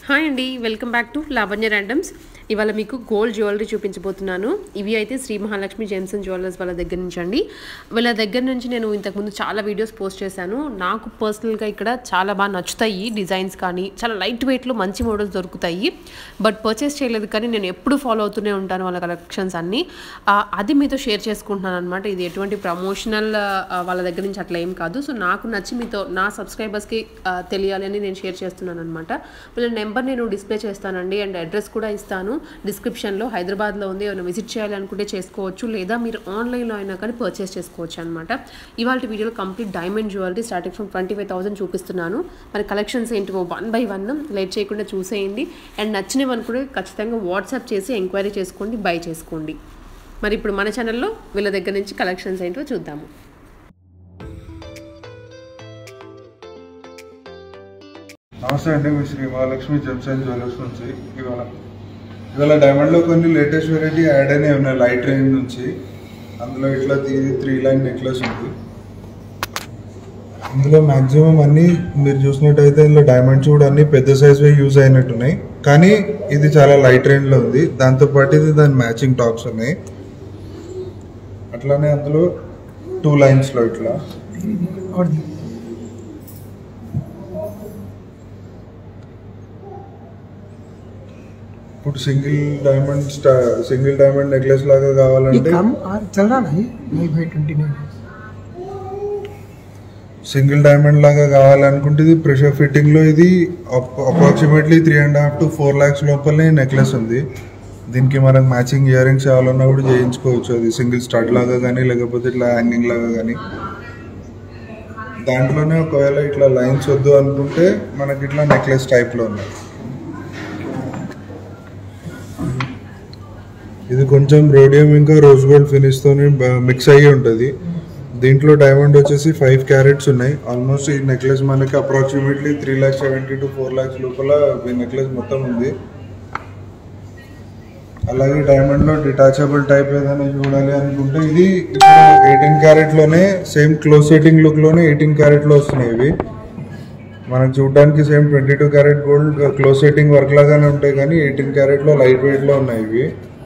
hi అండి welcome back to Lavanya randoms ఇవాళ మీకు గోల్డ్ జ్యువెలరీ చూపించబోతున్నాను ఇవి అయితే Sri Mahalakshmi gems and jewellers వాళ్ళ దగ్గర నుంచి అండి వీళ్ళ దగ్గర నుంచి నేను ఇంతకుముందు చాలా వీడియోస్ పోస్ట్ చేశాను నాకు పర్సనల్గా ఇక్కడ చాలా బాగా నచ్చుతాయి డిజైన్స్ కానీ చాలా లైట్ వెయిట్లో మంచి మోడల్స్ దొరుకుతాయి బట్ పర్చేస్ చేయలేదు కానీ నేను ఎప్పుడు ఫాలో అవుతూనే ఉంటాను వాళ్ళ కలెక్షన్స్ అన్నీ ఆ, అది మీతో షేర్ చేసుకుంటున్నాను అనమాట ఇది ఎటువంటి ప్రమోషనల్ వాళ్ళ దగ్గర నుంచి అట్లా ఏం కాదు సో నాకు నచ్చి మీతో నా సబ్స్క్రైబర్స్కి తెలియాలి అని నేను షేర్ చేస్తున్నాను అనమాట వీళ్ళ నెంబర్ నేను డిస్ప్లే చేస్తానండి అండ్ అడ్రస్ కూడా ఇస్తాను డిస్క్రిప్షన్లో హైదరాబాద్లో ఉంది ఏమైనా విజిట్ చేయాలనుకుంటే చేసుకోవచ్చు లేదా మీరు ఆన్లైన్లో అయినా కానీ పర్చేస్ చేసుకోవచ్చు అనమాట ఇవాళ వీడియోలో complete diamond jewellery starting from twenty five thousand చూపిస్తున్నాను మరి కలెక్షన్స్ ఏంటివో వన్ బై వన్ లేట్ చేయకుండా చూసేయండి అండ్ నచ్చినవి అనుకుంటే ఖచ్చితంగా వాట్సాప్ చేసి ఎంక్వైరీ చేసుకోండి బై చేసుకోండి మరి ఇప్పుడు మన ఛానల్లో వీళ్ళ దగ్గర నుంచి కలెక్షన్స్ ఏంటో చూద్దాము నమస్తే అండి మీ Sri Mahalakshmi gems and jewellers నుంచి ఇవాళ ఇవాళ డైమండ్లో కొన్ని లేటెస్ట్ వెరైటీ యాడ్ అయినాయి ఉన్నాయి లైట్ రేంజ్ నుంచి అందులో ఇట్లా ఇది త్రీ లైన్ నెక్లెస్ ఉంది ఇందులో మ్యాక్సిమం అన్ని మీరు చూసినట్టయితే ఇందులో డైమండ్స్ కూడా అన్ని పెద్ద సైజ్ యూజ్ అయినట్టున్నాయి కానీ ఇది చాలా లైట్ రేంజ్లో ఉంది దాంతోపాటు ఇది దాని మ్యాచింగ్ టాప్స్ ఉన్నాయి అట్లానే అందులో టూ లైన్స్లో ఇట్లా ఇప్పుడు సింగిల్ డైమండ్ స్టా సింగిల్ డైమండ్ నెక్లెస్ లాగా ये కావాలంటే काम आज चल रहा ना ये नहीं भाई ट्वेंटी नाइन సింగిల్ డైమండ్ లాగా కావాలనుకుంటే ఇది ప్రెషర్ ఫిట్టింగ్ లో ఇది approximately three and half to four lakhs లోపలనే నెక్లెస్ ఉంది దీనికి మనకు మ్యాచింగ్ ఇయర్ రింగ్స్ కావాలన్నా కూడా చేయించుకోవచ్చు అది సింగిల్ స్టడ్ లాగా కానీ లేకపోతే ఇట్లా హ్యాంగింగ్ లాగా కానీ దాంట్లోనే ఒకవేళ ఇట్లా లైన్స్ వద్దు అనుకుంటే మనకి ఇట్లా నెక్లెస్ టైప్లో ఉన్నాయి ఇది కొంచెం రోడియం ఇంకా రోజ్ గోల్డ్ ఫినిష్ తోని మిక్స్ అయ్యి ఉంటుంది దీంట్లో డైమండ్ వచ్చేసి ఫైవ్ క్యారెట్స్ ఉన్నాయి ఆల్మోస్ట్ ఈ నెక్లెస్ మనకి approximately three lakhs seventy to four lakhs లోపల ఈ నెక్లెస్ మొత్తం ఉంది అలాగే డైమండ్ లో డిటాచబుల్ టైప్ ఏదైనా చూడాలి అనుకుంటే ఇది ఇప్పుడు ఎయిటీన్ క్యారెట్ లోనే సేమ్ క్లోజ్ సెట్టింగ్ లుక్ లోనే ఎయిటీన్ క్యారెట్ లో వస్తున్నాయి ఇవి మనకు చూడడానికి same twenty two carat gold close setting work లాగానే ఉంటాయి కానీ ఎయిటీన్ క్యారెట్ లో లైట్ వెయిట్ లో ఉన్నాయి ఇవి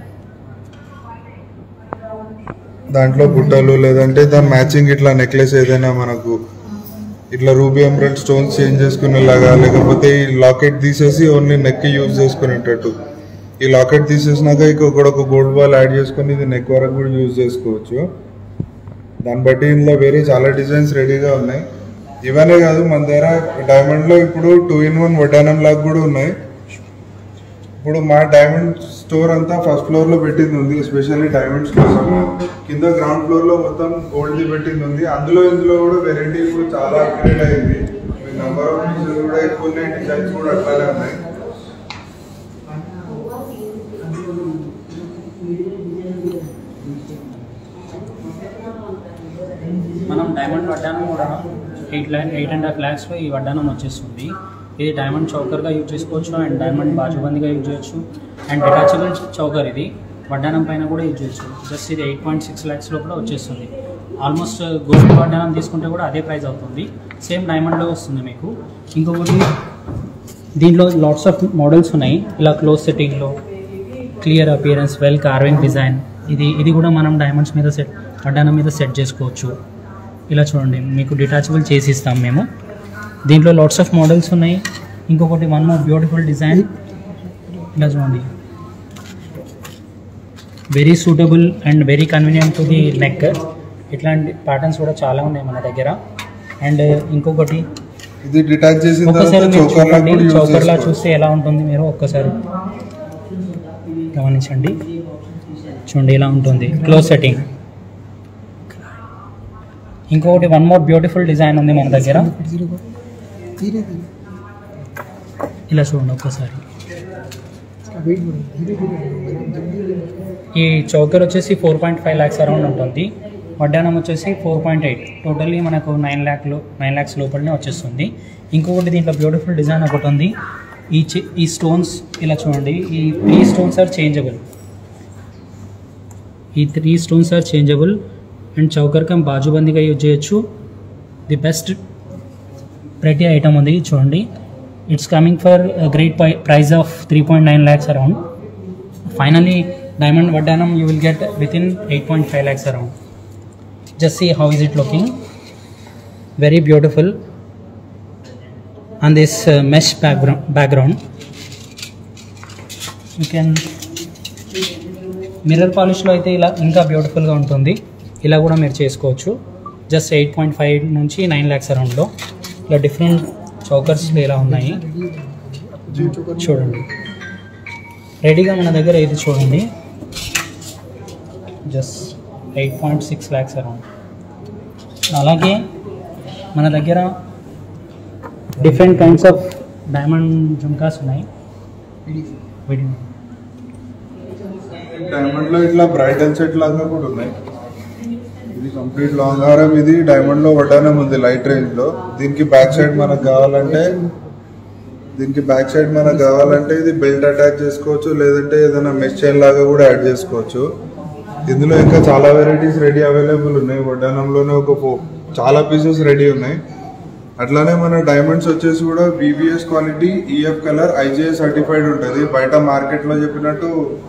దాంట్లో బుట్టలు లేదంటే దాని మ్యాచింగ్ ఇట్లా నెక్లెస్ ఏదైనా మనకు ఇట్లా రూబీ ఎంబ్రాయిడ్ స్టోన్స్ చేంజ్ చేసుకునేలాగా లేకపోతే ఈ లాకెట్ తీసేసి ఓన్లీ నెక్ యూజ్ చేసుకునేటట్టు ఈ లాకెట్ తీసేసినాక ఇక్కడ ఒక గోల్డ్ బాల్ యాడ్ చేసుకొని ఇది నెక్ వరకు కూడా యూజ్ చేసుకోవచ్చు దాన్ని బట్టి ఇందులో వేరే చాలా డిజైన్స్ రెడీగా ఉన్నాయి ఇవనే కాదు మన దగ్గర డైమండ్ లో ఇప్పుడు టూ ఇన్ వన్ వడ్డానం లాగా కూడా ఉన్నాయి ఇప్పుడు మా డైమండ్ స్టోర్ అంతా ఫస్ట్ ఫ్లోర్ లో పెట్టింది ఉంది ఎస్పెషల్లీ డైమండ్స్ కోసం కింద గ్రౌండ్ ఫ్లోర్ లో మొత్తం గోల్డ్ పెట్టింది ఉంది అందులో ఇందులో కూడా వెరైటీ ఇప్పుడు చాలా అప్గ్రేడ్ అయింది నెంబర్ ఆఫ్ పీసెస్ కూడా ఎక్కువ ఉన్నాయి డిజైన్స్ కూడా అట్లానే ఉన్నాయి మనం డైమండ్ వడ్డానం కూడా eight lakh eight and half ల్యాక్స్లో ఈ వడ్డానం వచ్చేస్తుంది ఇది డైమండ్ చౌకర్గా యూజ్ చేసుకోవచ్చు అండ్ డైమండ్ బాజుబందిగా యూజ్ చేయొచ్చు అండ్ డిటాచబుల్ చౌకర్ ఇది వడ్డానం పైన కూడా యూజ్ చేయొచ్చు జస్ట్ ఇది ఎయిట్ పాయింట్ సిక్స్ ల్యాక్స్ లోపల వచ్చేస్తుంది ఆల్మోస్ట్ గోల్డ్ వడ్డానం తీసుకుంటే కూడా అదే ప్రైస్ అవుతుంది సేమ్ డైమండ్లో వస్తుంది మీకు ఇంకొకటి దీంట్లో లాట్స్ ఆఫ్ మోడల్స్ ఉన్నాయి ఇలా క్లోజ్ సెట్టింగ్లో clear appearance well carving design ఇది ఇది కూడా మనం డైమండ్స్ మీద సెట్ వడ్డానం మీద సెట్ చేసుకోవచ్చు ఇలా చూడండి మీకు డిటాచబుల్ చేసి ఇస్తాం మేము దీంట్లో లాట్స్ ఆఫ్ మోడల్స్ ఉన్నాయి ఇంకొకటి వన్ మోర్ బ్యూటిఫుల్ డిజైన్ ఇలా చూడండి very suitable and very convenient to the neck ఇట్లాంటి ప్యాటర్న్స్ కూడా చాలా ఉన్నాయి మన దగ్గర అండ్ ఇంకొకటి ఇది డిటాచ్ చేసిన ఒక్కసారి తర్వాత మీరు చోకర్ లాగా చూడండి కూడా యూజ్ చౌకర్లా చేసుకోవచ్చు చూస్తే ఎలా ఉంటుంది మీరు ఒక్కసారి గమనించండి చూడండి ఇలా ఉంటుంది క్లోజ్ సెట్టింగ్ ఇంకొకటి వన్ మోర్ బ్యూటిఫుల్ డిజైన్ ఉంది మన దగ్గర जीरो को धीरे धीरे ఇలా చూడండి ఒక్కసారి इसका वेट बढ़ो धीरे धीरे बढ़ो जल्दी जल्दी ఈ చౌకర్ వచ్చేసి four point five lakhs around ఉంటుంది వడ్డానం వచ్చేసి ఫోర్ పాయింట్ ఎయిట్ టోటల్లీ మనకు నైన్ ల్యాక్లో నైన్ ల్యాక్స్ లోపలనే వచ్చేస్తుంది ఇంకొకటి దీంట్లో బ్యూటిఫుల్ డిజైన్ ఒకటి ఉంది ఈ చి- ఈ స్టోన్స్ ఇలా చూడండి ఈ త్రీ స్టోన్స్ ఆర్ చేంజబుల్ ఈ three stones are changeable and choker come బాజుబందీగా యూజ్ చేయొచ్చు ది బెస్ట్ ప్రతి ఐటమ్ ఉంది చూడండి it's coming for a great pi- price of 3.9 lakhs around finally diamond vaddanam you will get within 8.5 lakhs around just see how is it looking very beautiful on this uh, mesh background background you can mirror పాలిష్లో అయితే ఇలా ఇంకా బ్యూటిఫుల్గా ఉంటుంది ఇలా కూడా మీరు చేసుకోవచ్చు జస్ట్ ఎయిట్ పాయింట్ ఫైవ్ నుంచి నైన్ ల్యాక్స్ అరౌండ్లో ఇలా డిఫరెంట్ చౌకర్స్ ఇలా ఉన్నాయి చూడండి రెడీగా మన దగ్గర ఇది చూడండి just eight point six lakhs around అలాగే మన దగ్గర different kinds of diamond jhumkas ఉన్నాయి వీడియో డైమండ్ లో ఇట్లా బ్రైడల్ సెట్ లాగా కూడా ఉన్నాయి ఇది కంప్లీట్ లాంగ్ హారం ఇది డైమండ్ లో వడ్డానం ఉంది లైట్ రేంజ్ లో దీనికి బ్యాక్ సైడ్ మనకు కావాలంటే దీనికి బ్యాక్ సైడ్ మనకు కావాలంటే ఇది బెల్ట్ అటాచ్ చేసుకోవచ్చు లేదంటే ఏదైనా మెష్ చైన్ లాగా కూడా యాడ్ చేసుకోవచ్చు ఇందులో ఇంకా చాలా వెరైటీస్ రెడీ అవైలబుల్ ఉన్నాయి వడ్డానంలోనే ఒక ఫో- చాలా పీసెస్ రెడీ ఉన్నాయి అట్లానే మన డైమండ్స్ వచ్చేసి కూడా BBS quality EF colour IGS certified ఉంటుంది బయట మార్కెట్ లో చెప్పినట్టు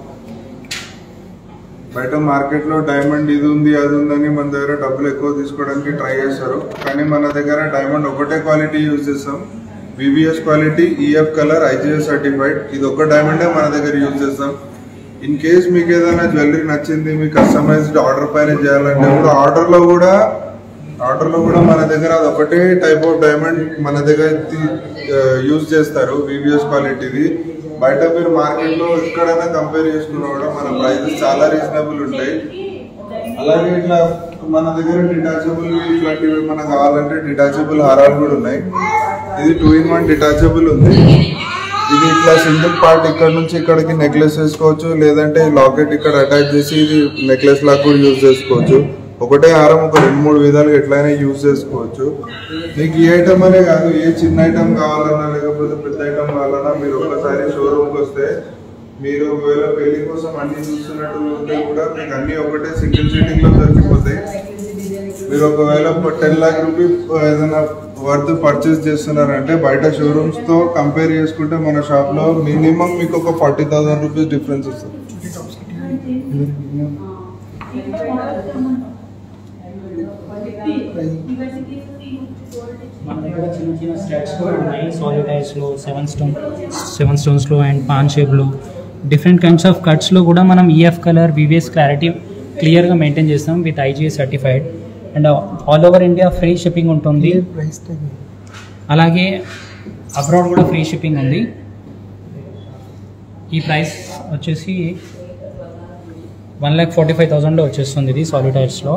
బయట మార్కెట్ లో డైమండ్ ఇది ఉంది అది ఉందని మన దగ్గర డబ్బులు ఎక్కువ తీసుకోవడానికి ట్రై చేస్తారు కానీ మన దగ్గర డైమండ్ ఒకటే క్వాలిటీ యూజ్ చేస్తాం BBS quality EF colour IGS certified ఇది ఒక డైమండే మన దగ్గర యూజ్ చేస్తాం ఇన్ కేస్ మీకు ఏదైనా జ్యువెలరీ నచ్చింది మీ కస్టమైజ్డ్ ఆర్డర్ పైన చేయాలంటే కూడా ఆర్డర్ లో కూడా ఆర్డర్ లో కూడా మన దగ్గర అది ఒకటే టైప్ ఆఫ్ డైమండ్ మన దగ్గర యూజ్ చేస్తారు బీబీఎస్ క్వాలిటీది బయట మీరు మార్కెట్ లో ఎక్కడైనా కంపేర్ చేసుకున్నా కూడా మన ప్రైజెస్ చాలా రీజనబుల్ ఉంటాయి అలాగే ఇట్లా మన దగ్గర డిటాచబుల్ ఇట్లాంటివి మనకు కావాలంటే డిటాచబుల్ హారాలు కూడా ఉన్నాయి ఇది టూ ఇన్ వన్ డిటాచబుల్ ఉంది ఇది ఇట్లా సింగిల్ పార్ట్ ఇక్కడ నుంచి ఇక్కడికి నెక్లెస్ వేసుకోవచ్చు లేదంటే లాకెట్ ఇక్కడ అటాచ్ చేసి ఇది నెక్లెస్ లాగా కూడా యూజ్ చేసుకోవచ్చు ఒకటే హారం ఒక రెండు మూడు విధాలుగా ఎట్లయినా యూజ్ చేసుకోవచ్చు మీకు ఏ ఐటమ్ అనే కాదు ఏ చిన్న ఐటమ్ కావాలన్నా లేకపోతే పెద్ద ఐటమ్ కావాలన్నా మీరు ఒకసారి షోరూమ్కి వస్తే మీరు ఒకవేళ పెళ్లి కోసం అన్ని చూస్తున్నట్టు ఉంటే కూడా మీకు అన్ని ఒకటే సింగిల్ సీటింగ్ లో దొరికిపోతాయి మీరు ఒకవేళ టెన్ లాక్ రూపీస్ ఏదైనా వర్త్ పర్చేస్ చేస్తున్నారంటే బయట షోరూమ్స్ తో కంపేర్ చేసుకుంటే మన షాప్ లో మినిమం మీకు ఒక ఫార్టీ థౌసండ్ రూపీస్ డిఫరెన్స్ వస్తుంది మన దగ్గర చిన్న చిన్న స్టాట్స్ కూడా ఉన్నాయి సాలిడ్ ఐస్లో సెవెన్ స్టోన్ సెవెన్ స్టోన్స్లో అండ్ పాన్ షేప్లో డిఫరెంట్ కైండ్స్ ఆఫ్ కట్స్లో కూడా మనం ఈఎఫ్ కలర్ వివిఎస్ క్లారిటీ క్లియర్గా మెయింటైన్ చేస్తాం with IGS certified and all over India free shipping ఉంటుంది ప్రైస్ ట్యాగ్ అలాగే అబ్రాడ్ కూడా ఫ్రీ షిప్పింగ్ ఉంది ఈ ప్రైస్ వచ్చేసి వన్ ల్యాక్ ఫార్టీ ఫైవ్ థౌజండ్లో వచ్చేస్తుంది ఇది సాలిటైర్స్లో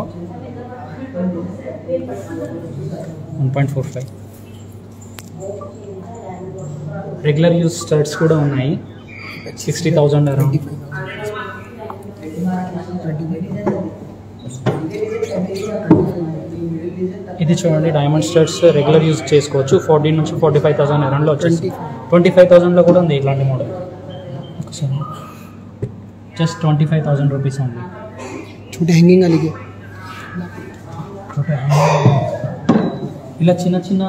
one point four five regular use studs కూడా ఉన్నాయి సిక్స్టీ థౌజండ్ అరౌండ్ ఇది చూడండి డైమండ్ స్టర్ట్స్ రెగ్యులర్ యూస్ చేసుకోవచ్చు ఫార్టీ నుంచి ఫార్టీ ఫైవ్ థౌసండ్ అరౌండ్లో వచ్చేసి ట్వంటీ ఫైవ్ థౌసండ్లో కూడా ఉంది ఇట్లాంటి మోడల్ ఒకసారి just twenty five thousand rupees ఉంది छोटे हैंगिंग वाली के ఇలా చిన్న చిన్న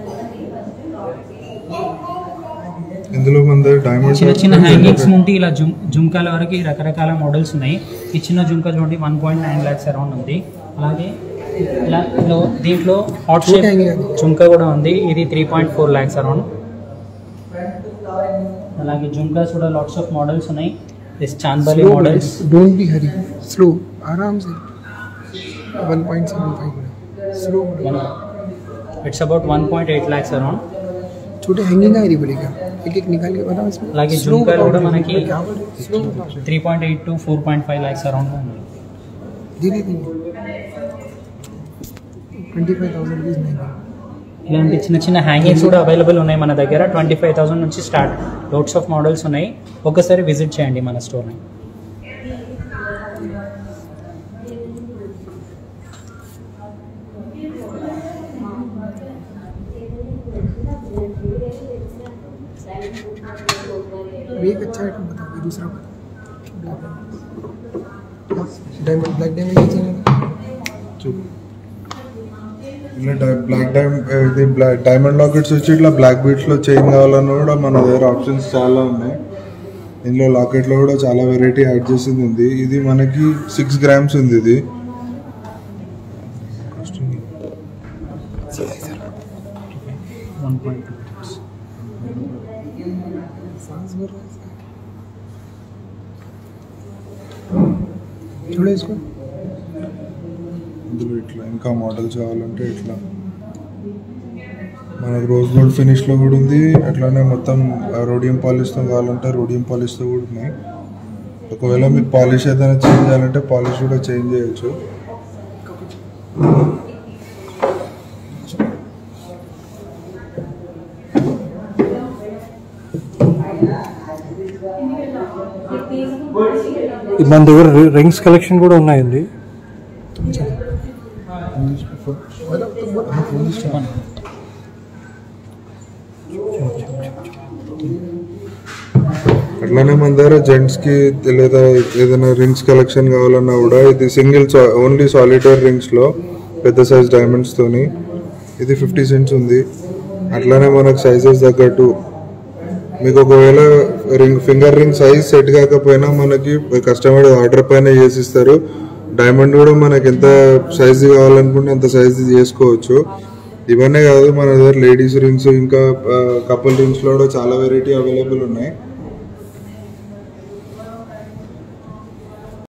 ఇందులో మన దగ్గర డైమండ్ చిన్న చిన్న హ్యాంగింగ్స్ నుండి ఇలా జుమ్ జుంకాల వరకు రకరకాల మోడల్స్ ఉన్నాయి ఈ చిన్న జుంకా చూడండి one point nine lakhs around ఉంది అలాగే ఇలా ఇలా దీంట్లో హాట్ షేప్ జుంకా కూడా ఉంది ఇది three point four lakhs around అలాగే జుంకాస్ కూడా లాట్స్ ఆఫ్ మోడల్స్ ఉన్నాయి this chandbali slow models don't be hurry slow आराम से 1.75 slow it's about one point eight lakhs around छोटे हैंगिंग का ही पड़ेगा एक एक निकाल के बताओ इसमें అలాగే स्लो జుంకాలు కూడా మనకి slow three point eight to four point five lakhs around ఉంది धीरे धीरे ट्वेंटी फाइव थाउजेंड रुपीज़ महंगा ఇలాంటి చిన్న చిన్న హ్యాంగింగ్స్ కూడా అవైలబుల్ ఉన్నాయి మన దగ్గర ట్వంటీ ఫైవ్ థౌసండ్ నుంచి స్టార్ట్ లోట్స్ ఆఫ్ మోడల్స్ ఉన్నాయి ఒకసారి విజిట్ చేయండి మన స్టోర్ని अब एक अच्छा आइटम बताओ कोई दूसरा बताओ डायमंड ब्लैक डायमंड चाहिए ఇలా డై- బ్లాక్ డైమ్ ఇది బ్లాక్ డైమండ్ లాకెట్స్ వచ్చి ఇట్లా బ్లాక్ బీట్స్లో చైన్ కావాలన్నా కూడా మన దగ్గర ఆప్షన్స్ చాలా ఉన్నాయి ఇందులో లాకెట్లో కూడా చాలా వెరైటీ యాడ్ చేసింది ఉంది ఇది మనకి సిక్స్ గ్రామ్స్ ఉంది ఇది వన్ పాయింట్ టూ చూడు వేసుకో ఇందులో ఇట్లా ఇంకా మోడల్స్ కావాలంటే ఇట్లా మనకు రోజ్ గోల్డ్ ఫినిష్లో కూడా ఉంది అట్లానే మొత్తం రోడియం పాలిష్తో కావాలంటే రోడియం పాలిష్తో కూడా ఉన్నాయి ఒకవేళ మీకు పాలిష్ ఏదైనా చేంజ్ చేయాలంటే పాలిష్ కూడా చేంజ్ చేయొచ్చు మన దగ్గర రింగ్స్ కలెక్షన్ కూడా ఉన్నాయండి అట్లానే మన దగ్గర జెంట్స్కి లేదా ఏదైనా రింగ్స్ కలెక్షన్ కావాలన్నా కూడా ఇది సింగిల్ ఓన్లీ సాలిటైర్ రింగ్స్లో పెద్ద సైజ్ డైమండ్స్తోని ఇది ఫిఫ్టీ సెంట్స్ ఉంది అట్లానే మనకు సైజెస్ తగ్గట్టు మీకు ఒకవేళ ring finger ring size set కాకపోయినా మనకి కస్టమర్ ఆర్డర్ పైన చేసిస్తారు డైమండ్ కూడా మనకి ఎంత సైజ్ కావాలనుకుంటే అంత సైజ్ చేసుకోవచ్చు ఇవన్నీ కాదు మన దగ్గర లేడీస్ రింగ్స్ ఇంకా కపుల్ రింగ్స్లో కూడా చాలా వెరైటీ అవైలబుల్ ఉన్నాయి